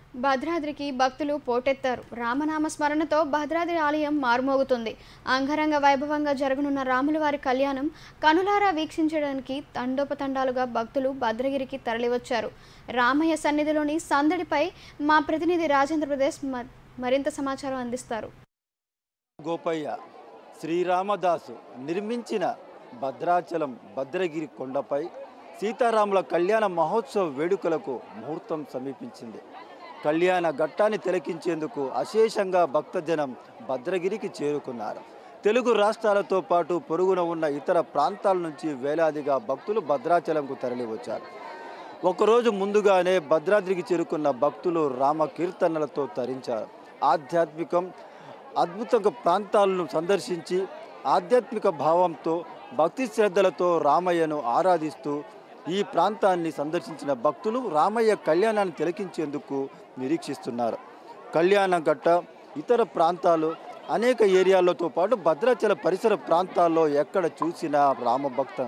భద్రాద్రికి భక్తులు పోటెత్తారు రామనామ స్మరణతో భద్రాద్రి ఆలయం మారుమోగుతుంది అంగరంగ వైభవంగా జరగనున్న రాములవారి కళ్యాణం కనులారా వీక్షించడానికి తండోపతండాలుగా భక్తులు భద్రగిరికి తరలివచ్చారు రామయ్య సన్నిధిలోని సందడిపై మా ప్రతినిధి రాజేంద్రప్రదేశ్ మ- మరింత సమాచారం అందిస్తారు గోపయ్య శ్రీరామదాసు నిర్మించిన భద్రాచలం భద్రగిరి కొండపై సీతారాముల కళ్యాణ మహోత్సవ వేడుకలకు ముహూర్తం సమీపించింది కళ్యాణ ఘట్టాన్ని తిలకించేందుకు అశేషంగా భక్తజనం భద్రగిరికి చేరుకున్నారు తెలుగు రాష్ట్రాలతో పాటు పొరుగున ఉన్న ఇతర ప్రాంతాల నుంచి వేలాదిగా భక్తులు భద్రాచలంకు తరలివచ్చారు ఒకరోజు ముందుగానే భద్రాద్రికి చేరుకున్న భక్తులు రామ కీర్తనలతో తరించారు ఆధ్యాత్మికం అద్భుత ప్రాంతాలను సందర్శించి ఆధ్యాత్మిక భావంతో భక్తి శ్రద్ధలతో రామయ్యను ఆరాధిస్తూ ఈ ప్రాంతాన్ని సందర్శించిన భక్తులు రామయ్య కళ్యాణాన్ని తిలకించేందుకు నిరీక్షిస్తున్నారు కళ్యాణ ఘట్ట ఇతర ప్రాంతాలు అనేక ఏరియాలతో పాటు భద్రాచల పరిసర ప్రాంతాల్లో ఎక్కడ చూసినా రామభక్త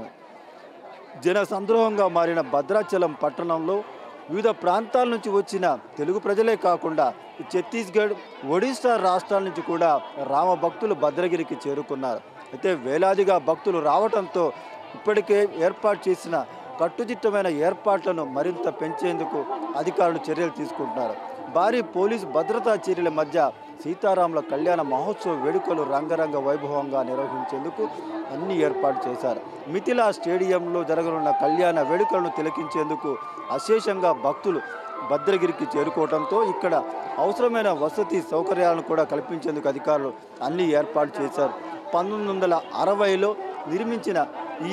జన సంద్రోహంగా మారిన భద్రాచలం పట్టణంలో వివిధ ప్రాంతాల నుంచి వచ్చిన తెలుగు ప్రజలే కాకుండా ఛత్తీస్గఢ్ ఒడిశా రాష్ట్రాల నుంచి కూడా రామ భక్తులు భద్రగిరికి చేరుకున్నారు అయితే వేలాదిగా భక్తులు రావడంతో ఇప్పటికే ఏర్పాటు చేసిన కట్టుదిట్టమైన ఏర్పాట్లను మరింత పెంచేందుకు అధికారులు చర్యలు తీసుకుంటున్నారు భారీ పోలీసు భద్రతా చర్యల మధ్య సీతారాముల కళ్యాణ మహోత్సవ వేడుకలు రంగరంగ వైభవంగా నిర్వహించేందుకు అన్ని ఏర్పాటు చేశారు మిథిలా స్టేడియంలో జరగనున్న కళ్యాణ వేడుకలను తిలకించేందుకు అశేషంగా భక్తులు భద్రగిరికి చేరుకోవడంతో ఇక్కడ అవసరమైన వసతి సౌకర్యాలను కూడా కల్పించేందుకు అధికారులు అన్ని ఏర్పాటు చేశారు పంతొమ్మిది వందల అరవైలో నిర్మించిన ఈ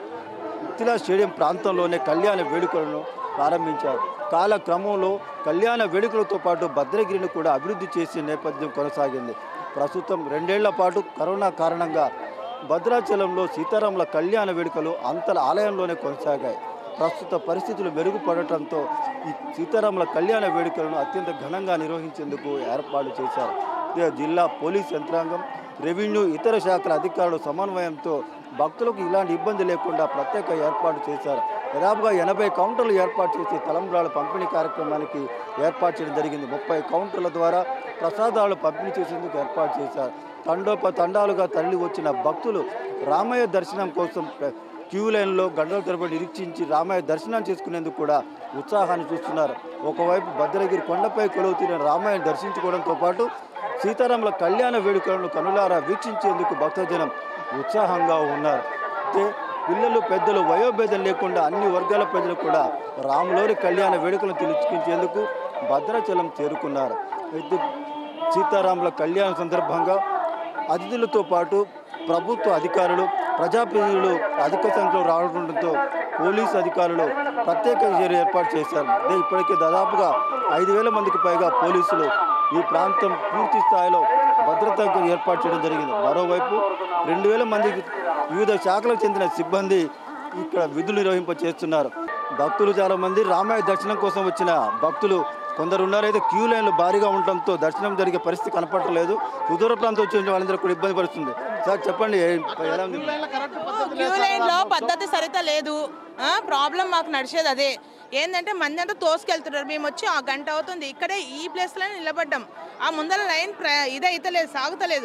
మిథిలా స్టేడియం ప్రాంతంలోనే కళ్యాణ వేడుకలను ప్రారంభించారు కాలక్రమంలో కళ్యాణ వేడుకలతో పాటు భద్రగిరిని కూడా అభివృద్ధి చేసే నేపథ్యం కొనసాగింది ప్రస్తుతం రెండేళ్ల పాటు కరోనా కారణంగా భద్రాచలంలో సీతారాముల కళ్యాణ వేడుకలు అంతల ఆలయంలోనే కొనసాగాయి ప్రస్తుత పరిస్థితులు మెరుగుపడటంతో ఈ సీతారాముల కళ్యాణ వేడుకలను అత్యంత ఘనంగా నిర్వహించేందుకు ఏర్పాటు చేశారు ఇదే జిల్లా పోలీస్ యంత్రాంగం రెవెన్యూ ఇతర శాఖల అధికారులు సమన్వయంతో భక్తులకు ఇలాంటి ఇబ్బంది లేకుండా ప్రత్యేక ఏర్పాటు చేశారు దాదాపుగా ఎనభై కౌంటర్లు ఏర్పాటు చేసి తలంబ్రాల పంపిణీ కార్యక్రమానికి ఏర్పాటు చేయడం జరిగింది ముప్పై కౌంటర్ల ద్వారా ప్రసాదాలు పంపిణీ చేసేందుకు ఏర్పాటు చేశారు తండోప తండాలుగా తరలి వచ్చిన భక్తులు రామయ్య దర్శనం కోసం ప్ర- క్యూ లైన్లో గంటల తరబడి నిరీక్షించి రామయ్య దర్శనం చేసుకునేందుకు కూడా ఉత్సాహాన్ని చూస్తున్నారు ఒకవైపు భద్రగిరి కొండపై కొలువుతీరిన రామయ్యను దర్శించుకోవడంతో పాటు సీతారాముల కళ్యాణ వేడుకలను కనులారా వీక్షించేందుకు భక్తజనం ఉత్సాహంగా ఉన్నారు అయితే పిల్లలు పెద్దలు వయోభేదం లేకుండా అన్ని వర్గాల ప్రజలు కూడా రాములోని కళ్యాణ వేడుకలను తిలకించేందుకు భద్రాచలం చేరుకున్నారు అయితే సీతారాముల కళ్యాణం సందర్భంగా అతిథులతో పాటు ప్రభుత్వ అధికారులు ప్రజాప్రతినిధులు అధిక సంఖ్యలో రావడంతో పోలీసు అధికారులు ప్రత్యేక చర్య ఏర్పాటు చేశారు అదే ఇప్పటికే దాదాపుగా ఐదు వేల మందికి పైగా పోలీసులు ఈ ప్రాంతం పూర్తి స్థాయిలో భద్రతకు ఏర్పాటు చేయడం జరిగింది మరోవైపు రెండు వేల మందికి వివిధ శాఖలకు చెందిన సిబ్బంది ఇక్కడ విధులు నిర్వహింప చేస్తున్నారు భక్తులు చాలా మంది రామాయ దర్శనం కోసం వచ్చిన భక్తులు కొందరు ఉన్నారు అయితే క్యూ లైన్లు భారీగా ఉండటంతో దర్శనం జరిగే పరిస్థితి కనపడలేదు సుదూర ప్రాంతం వచ్చిన వాళ్ళందరూ కూడా ఇబ్బంది పడుతుంది సార్ చెప్పండి ఏ- ఎలా ఉంది క్యూ లైన్ లో పద్ధతి సరిత లేదు ప్రాబ్లం మాకు నడిచేది అదే ఏంటంటే మంది అంతా తోసుకెళ్తున్నారు మేము వచ్చి ఆ గంట అవుతుంది ఇక్కడే ఈ ప్లేస్ లోనే నిలబడ్డాం ఆ ముందర లైన్ ప్ర- ఇదైతలేదు సాగుతలేదు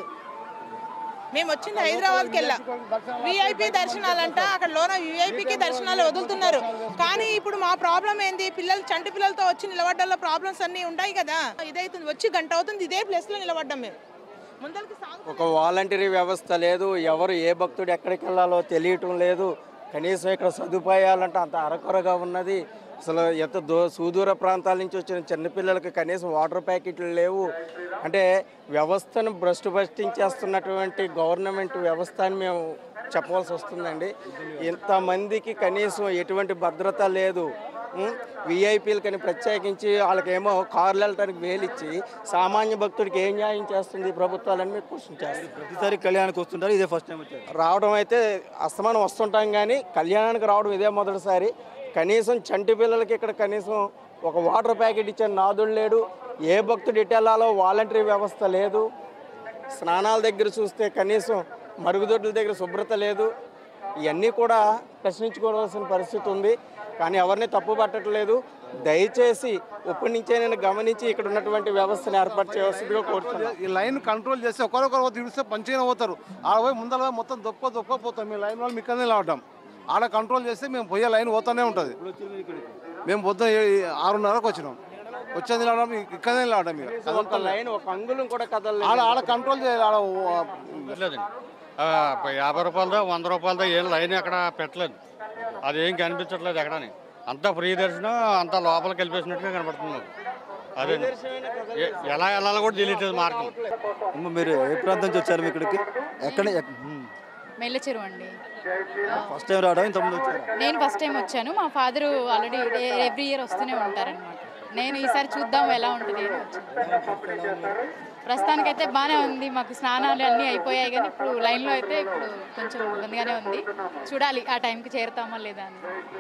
మేము వచ్చింది హైదరాబాద్కి వెళ్ళా విఐపి దర్శనాలంట అక్కడ లోన విఐపికి దర్శనాలు వదులుతున్నారు కానీ ఇప్పుడు మా ప్రాబ్లం ఏంది పిల్లలు చంటి పిల్లలతో వచ్చి నిలబడ్డంలో ప్రాబ్లమ్స్ అన్నీ ఉంటాయి కదా ఇదైతుంది వచ్చి గంట అవుతుంది ఇదే ప్లేస్ లో నిలబడ్డాం మేము ముందరికి సాగు ఒక వాలంటరీ వ్యవస్థ లేదు ఎవరు ఏ భక్తుడు ఎక్కడికి వెళ్ళాలో తెలియటం లేదు కనీసం ఇక్కడ సదుపాయాలంటే అంత అరకొరగా ఉన్నది అసలు ఎంత దూ సుదూర ప్రాంతాల నుంచి వచ్చిన చిన్నపిల్లలకి కనీసం వాటర్ ప్యాకెట్లు లేవు అంటే వ్యవస్థను భ్రష్టు భ్రష్టించేస్తున్నటువంటి గవర్నమెంట్ వ్యవస్థ అని మేము చెప్పవలసి వస్తుందండి ఇంతమందికి కనీసం ఎటువంటి భద్రత లేదు విఐపీలు కానీ ప్రత్యేకించి వాళ్ళకేమో కార్లు వెళ్ళడానికి వేలిచ్చి సామాన్య భక్తుడికి ఏం న్యాయం చేస్తుంది ఈ ప్రభుత్వాలని మీరు క్వశ్చన్ చేస్తారు ప్రతిసారి కళ్యాణానికి వస్తుంటారు ఇదే ఫస్ట్ టైం వచ్చారు రావడం అయితే అస్తమానం వస్తుంటాం కానీ కళ్యాణానికి రావడం ఇదే మొదటిసారి కనీసం చంటి పిల్లలకి ఇక్కడ కనీసం ఒక వాటర్ ప్యాకెట్ ఇచ్చే నాదుడు లేడు ఏ భక్తుడు ఎటు వెళ్ళాలో వాలంటరీ వ్యవస్థ లేదు స్నానాల దగ్గర చూస్తే కనీసం మరుగుదొడ్ల దగ్గర శుభ్రత లేదు ఇవన్నీ కూడా ప్రశ్నించుకోవాల్సిన పరిస్థితి ఉంది కానీ ఎవరిని తప్పు పట్టట్లేదు దయచేసి ఇప్పటి నుంచే నేను గమనించి ఇక్కడ ఉన్నటువంటి వ్యవస్థను ఏర్పాటు చేయవలసిందిగా కోరుతున్నాను ఈ లైన్ కంట్రోల్ చేస్తే ఒకరొకరు తిడిస్తే పంచిగా పోతారు ఆడ పోయి ముందర పోయి మొత్తం దొక్క దొక్క పోతాం మీ లైన్ వాళ్ళు ఇక్కడనే లావటం ఆడ కంట్రోల్ చేస్తే మేము పోయే లైన్ పోతానే ఉంటుంది మేము పొద్దున ఏ- ఆరున్నరకు వచ్చినాం వచ్చేది లావడం ఇక్కడనే లావడం ఇక ఒక లైన్ ఒక అంగుళం కూడా కదలలేదు ఆడ ఆడ కంట్రోల్ చేయాలి ఆడ పెట్టలేదండి ఆ, యాభై రూపాయలతో వంద రూపాయలతో ఏం లైన్ ఎక్కడ పెట్టలేదు అదేం కనిపించట్లేదు ఎక్కడని అంతా ఫ్రీ దర్శనం అంతా లోపలికి వెళ్ళిపోసినట్టుగా కనపడుతుంది నాకు. అదే ఎ- ఎలా వెళ్ళాలో కూడా తెలియట్లేదు మార్గం అమ్మ మీరు ఏ ప్రాంతం నుంచి వచ్చారు మీ ఇక్కడికి ఎక్కడ మెల్ల చెరువు అండి ఫస్ట్ టైం రావడం ఇంతకుముందు వచ్చారా నేను ఫస్ట్ టైం వచ్చాను మా ఫాదర్ ఆల్రెడీ ఎవ్రీ ఇయర్ వస్తూనే ఉంటారనమాట నేను ఈసారి చూద్దాం ఎలా ఉంటుంది అని వచ్చాను ప్రస్తుతానికైతే బాగానే ఉంది మాకు స్నానాలు అన్నీ అయిపోయాయి కానీ ఇప్పుడు లైన్లో అయితే ఇప్పుడు కొంచెం ఇబ్బందిగానే ఉంది చూడాలి ఆ టైంకి చేరుతామా లేదా అని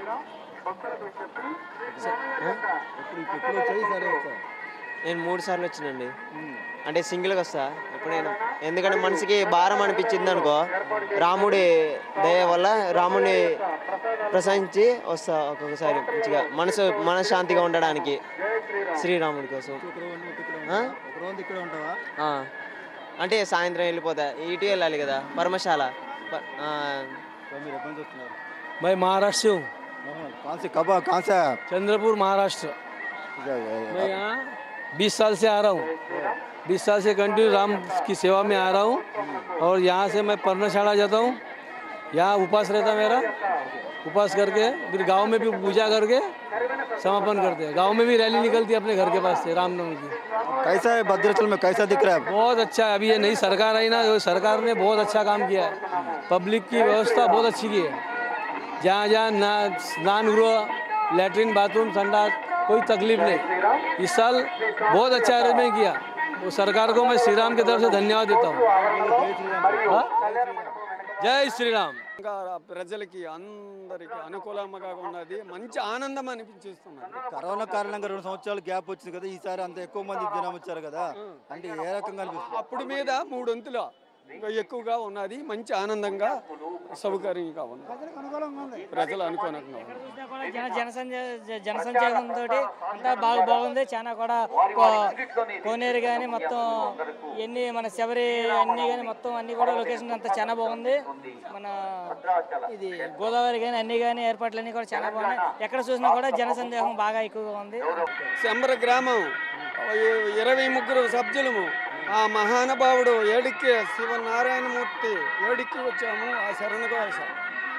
ఇప్పుడు ఎప్పుడు వచ్చాయి సరే వచ్చారు నేను మూడు సార్లు వచ్చినండి అంటే సింగిల్గా వస్తా ఎప్పుడైనా ఎందుకంటే మనసుకి భారం అనిపించింది అనుకో రాముడి దయ వల్ల రాముడిని ప్రసాదించి వస్తా ఒక్కొక్కసారి మంచిగా మనసు మనశ్శాంతిగా ఉండడానికి శ్రీరాముడి కోసం ఆ? ఒక రోజు ఇక్కడ ఉంటావా ఆ. అంటే సాయంత్రం వెళ్ళిపోతా ఇటు వెళ్ళాలి కదా పరమశాల ప- ఆ, సో మీరు ఎక్కడి నుంచి వస్తున్నారు मैं महाराष्ट्र से हूँ कौन से कब कहाँ से आए आप? चंद्रपुर महाराष्ट्र मैं यहाँ बीस साल से आ रहा हूँ बीस साल से कंटिन्यू राम की सेवा में आ रहा हूँ और यहाँ से मैं पर्णशाला जाता हूँ यहाँ उपास रहता मेरा उपास करके फिर गांव में भी पूजा करके समापन करते हैं गांव में भी रैली निकलती है अपने घर के पास से रामनवमी की कैसा है भद्राचल में कैसा दिख रहा है बहुत अच्छा है अभी ये नई सरकार आई ना तो सरकार ने बहुत अच्छा काम किया है पब्लिक की व्यवस्था बहुत अच्छी की है जहाँ जहाँ ना स्नान गृह लेटरिन बाथरूम संडास कोई तकलीफ नहीं इस साल बहुत अच्छा अरेंजमेंट किया वो सरकार को मैं श्री राम की तरफ से धन्यवाद देता हूँ हाँ? जय श्री राम ప్రజలకి అందరికి అనుకూలంగా ఉన్నది మంచి ఆనందం అనిపించేస్తున్నది కరోనా కారణంగా రెండు సంవత్సరాలు గ్యాప్ వచ్చింది కదా ఈసారి అంత ఎక్కువ మంది జనం వచ్చారు కదా అంటే ఏ రకంగా అనిపిస్తుంది అప్పుడు మీద మూడొంతుల ఇంకా ఎక్కువగా ఉన్నది మంచి ఆనందంగా సౌకర్యంగా ఉంది ప్రజలు అనుకూలంగా ఉంది జన జనసంచ జనసంచారంతో అంతా బాగా బాగుంది చాలా కూడా కో- కోనేరు కానీ మొత్తం ఎన్ని మన శబరి అన్ని కానీ మొత్తం అన్ని కూడా లొకేషన్ అంతా చాలా బాగుంది మన ఇది గోదావరి కానీ అన్ని కానీ ఏర్పాట్లు అన్ని కూడా చాలా బాగున్నాయి ఎక్కడ చూసినా కూడా జనసందేహం బాగా ఎక్కువగా ఉంది శంబర గ్రామం ఇ- ఇరవై ముగ్గురు సభ్యులము ఆ మహానుభావుడు ఏడికి శివనారాయణమూర్తి ఏడికి వచ్చాము ఆ శరణగా వచ్చాము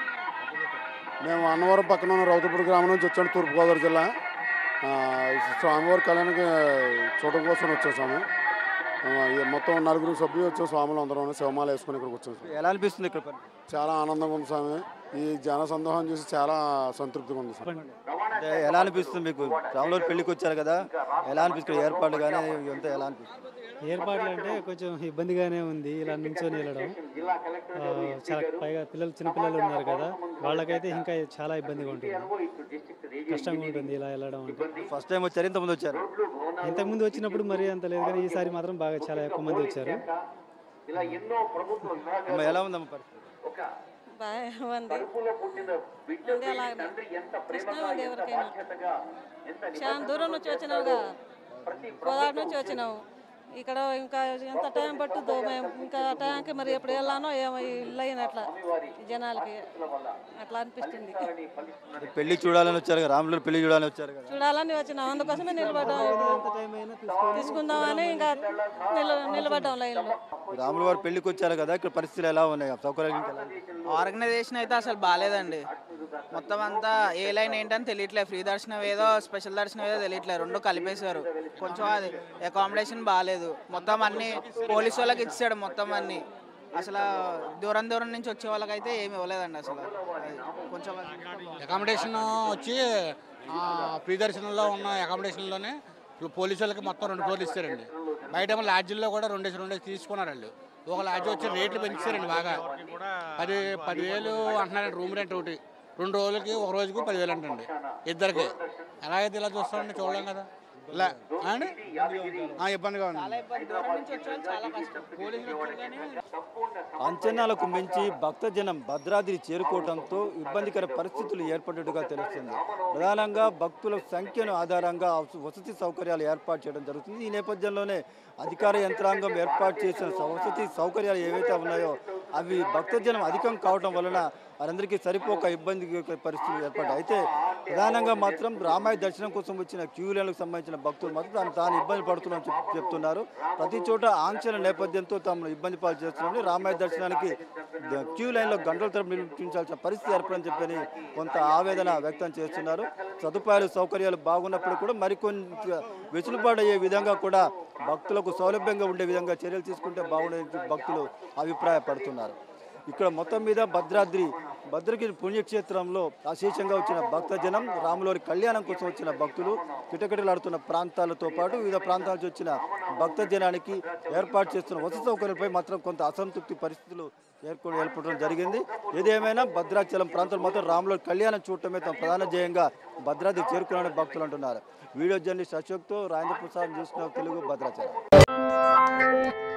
మేము అన్నవరం పక్కన ఉన్న రౌతపూడి గ్రామం నుంచి వచ్చాను తూర్పుగోదావరి జిల్లా ఆ, స్వామివారి కళ్యాణానికి చూడడం కోసం వచ్చేసాము ఆ, ఈ మొత్తం నలుగురు సభ్యులు వచ్చే స్వాములు అందరం శివమాల వేసుకొని ఇక్కడికి వచ్చాము ఎలా అనిపిస్తుంది ఇక్కడ పని? చాలా ఆనందంగా ఉంది స్వామి ఈ జన సందోహం చూసి చాలా సంతృప్తిగా ఉంది స్వామి అంటే ఎలా అనిపిస్తుంది మీకు రాములూరు పెళ్లికి వచ్చారు కదా ఎలా అనిపిస్తుంది ఏర్పాట్లు కానీ ఇదంతా ఎలా అనిపిస్తుంది ఏర్పాట్లు అంటే కొంచెం ఇబ్బందిగానే ఉంది ఇలా నుంచొని వెళ్ళడం ఆ, చాలా పైగా పిల్లలు చిన్నపిల్లలు ఉన్నారు కదా వాళ్ళకైతే ఇంకా చాలా ఇబ్బందిగా ఉంటుంది కష్టంగా ఉంటుంది ఇలా వెళ్ళడం అంటే ఫస్ట్ టైం వచ్చారు ఇంతకుముందు వచ్చారు ఇంతకుముందు వచ్చినప్పుడు మరీ అంత లేదు కానీ ఈసారి మాత్రం బాగా చాలా ఎక్కువ మంది వచ్చారు అమ్మ ఎలా ఉందమ్మ పరిస్థితి బాగుంది ఉంది అలాగనే కృష్ణ ఉంది ఎవరికైనా చాలా దూరం నుంచి వచ్చినావుగా గోదావరి నుంచి వచ్చినావు ఇక్కడ ఇంకా ఎంత టైం పట్టుద్దో మేము ఇంకా ఆ టైంకి మరి ఎప్పుడు వెళ్ళానో ఏమో ఈ లైన్ అట్లా ఈ జనాలకి అట్లా అనిపిస్తుంది పెళ్లి చూడాలని వచ్చారు కదా రాములూరు పెళ్లి చూడాలని వచ్చారు కదా చూడాలని వచ్చినాం అందుకోసమే నిలబడ్డాం తీసుకుందామని ఇంకా నిల నిలబడ్డాం లైన్లో రాముల వారు పెళ్లికి వచ్చారు కదా ఇక్కడ పరిస్థితులు ఎలా ఉన్నాయి సౌకర్యాలు ఇంకా ఎలా ఉన్నాయి? ఆర్గనైజేషన్ అయితే అసలు బాగాలేదండి మొత్తం అంతా ఏ లైన్ ఏంటని తెలియట్లేదు ఫ్రీ దర్శనం ఏదో స్పెషల్ దర్శనం ఏదో తెలియట్లేదు రెండు కలిపేశారు కొంచెం అది అకామిడేషన్ బాగాలేదు మొత్తం అన్ని పోలీస్ వాళ్ళకి ఇచ్చాడు మొత్తం అన్ని అసలు దూరం దూరం నుంచి వచ్చే వాళ్ళకైతే ఏమి ఇవ్వలేదండి అసలు అది కొంచెం అకామిడేషన్ వచ్చి ఫ్రీ దర్శనంలో ఉన్న అకామిడేషన్లోనే పోలీసు వాళ్ళకి మొత్తం రెండు ఫ్లోర్లు ఇస్తారండి బయట ఏమో లాడ్జిల్లో కూడా రెండేసి రెండేసి తీసుకున్నారు వాళ్ళు ఒక లాడ్జ్ వచ్చి రేట్లు పెంచారండి బాగా పది పదివేలు అంటున్నారండి రూమ్ రెంట్ ఒకటి రెండు రోజులకి ఒక రోజుకి పదివేలు అంటండి ఇద్దరికి ఎలాగైతే ఇలా చూస్తామండి చూడలేం కదా లే అండి ఆ, ఇబ్బందిగా ఉంది అంచనాలకు మించి భక్తజనం భద్రాద్రి చేరుకోవడంతో ఇబ్బందికర పరిస్థితులు ఏర్పడినట్టుగా తెలుస్తుంది ప్రధానంగా భక్తుల సంఖ్యను ఆధారంగా వసతి సౌకర్యాలు ఏర్పాటు చేయడం జరుగుతుంది ఈ నేపథ్యంలోనే అధికార యంత్రాంగం ఏర్పాటు చేసిన వసతి సౌకర్యాలు ఏవైతే ఉన్నాయో అవి భక్తజనం అధికం కావడం వలన వారందరికీ సరిపోక ఇబ్బంది పరిస్థితులు ఏర్పడ్డాయి అయితే ప్రధానంగా మాత్రం రామాయ దర్శనం కోసం వచ్చిన క్యూ లైన్లకు సంబంధించిన భక్తులు మాత్రం తాను తాను ఇబ్బంది పడుతున్నామని చెప్ చెప్తున్నారు ప్రతి చోట ఆంక్షల నేపథ్యంతో తాము ఇబ్బంది పాలు చేస్తున్నామని రామాయ దర్శనానికి ద- క్యూ లైన్లో గంటల తరపు నిర్మించాల్సిన పరిస్థితి ఏర్పడని చెప్పని కొంత ఆవేదన వ్యక్తం చేస్తున్నారు సదుపాయాలు సౌకర్యాలు బాగున్నప్పుడు కూడా మరికొంత వెసులుబాటు అయ్యే విధంగా కూడా భక్తులకు సౌలభ్యంగా ఉండే విధంగా చర్యలు తీసుకుంటే బాగుండేది భక్తులు అభిప్రాయపడుతున్నారు ఇక్కడ మొత్తం మీద భద్రాద్రి భద్రగిరి పుణ్యక్షేత్రంలో అశేషంగా వచ్చిన భక్తజనం రాములోని కళ్యాణం కోసం వచ్చిన భక్తులు కిటకిటలాడుతున్న ప్రాంతాలతో పాటు వివిధ ప్రాంతాల నుంచి వచ్చిన భక్తజనానికి ఏర్పాటు చేస్తున్న వసతి సౌకర్యాలపై మాత్రం కొంత అసంతృప్తి పరిస్థితులు ఏర్పడి ఏర్పడడం జరిగింది ఏదేమైనా భద్రాచలం ప్రాంతంలో మాత్రం రాములోని కళ్యాణం చూడటమే తమ ప్రధాన ధ్యేయంగా భద్రాద్రి చేరుకున్నారని భక్తులు అంటున్నారు వీడియో జర్నలిస్ట్ అశోక్తో రాజేంద్ర ప్రసాద్ న్యూస్ నౌ తెలుగు భద్రాచలం